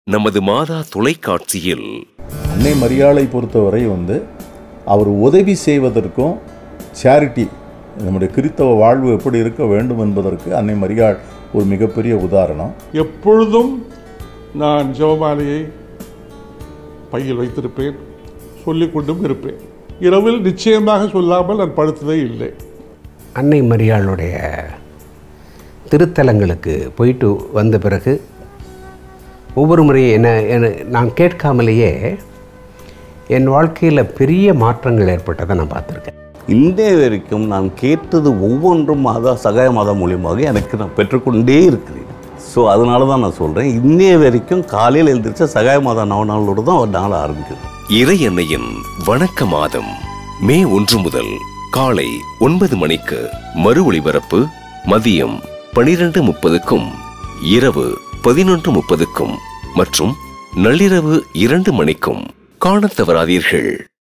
நமது மாதா தொலைக்காட்சியில் அன்னை மரியாளை பொறுத்தவரை வந்து அவர் உதவி செய்வதற்கும் சேரிட்டி நம்முடைய கிறித்தவ வாழ்வு எப்படி இருக்க வேண்டும் என்பதற்கு அன்னை மரியாள் ஒரு மிகப்பெரிய உதாரணம் எப்பொழுதும் நான் ஜெபமாலையை பையில் வைத்திருப்பேன் சொல்லிக்கொண்டும் இருப்பேன் இரவில் நிச்சயமாக சொல்லாமல் நான் படுத்ததே இல்லை அன்னை மரியாளுடைய திருத்தலங்களுக்கு போயிட்டு வந்த பிறகு ஒவ்வொரு முறையும் என்ன என்ன நான் கேட்காமலேயே என் வாழ்க்கையில் பெரிய மாற்றங்கள் ஏற்பட்டதை நான் பார்த்துருக்கேன் இன்றைய வரைக்கும் நான் கேட்டது ஒவ்வொன்றும் மாதா சகாய மாதா மூலியமாக எனக்கு நான் பெற்றுக்கொண்டே இருக்கிறேன் ஸோ அதனால தான் நான் சொல்கிறேன் இன்னைய வரைக்கும் காலையில் எழுந்திரிச்ச சகாய மாதா நவநாளோடு தான் ஒரு நாள் ஆரம்பிக்குது இறை அன்னையின் வணக்க மாதம் மே ஒன்று முதல் காலை ஒன்பது மணிக்கு மறு ஒளிபரப்பு மதியம் பனிரெண்டு முப்பதுக்கும் இரவு பதினொன்று முப்பதுக்கும் மற்றும் நள்ளிரவு இரண்டு மணிக்கும் காணத் தவறாதீர்கள்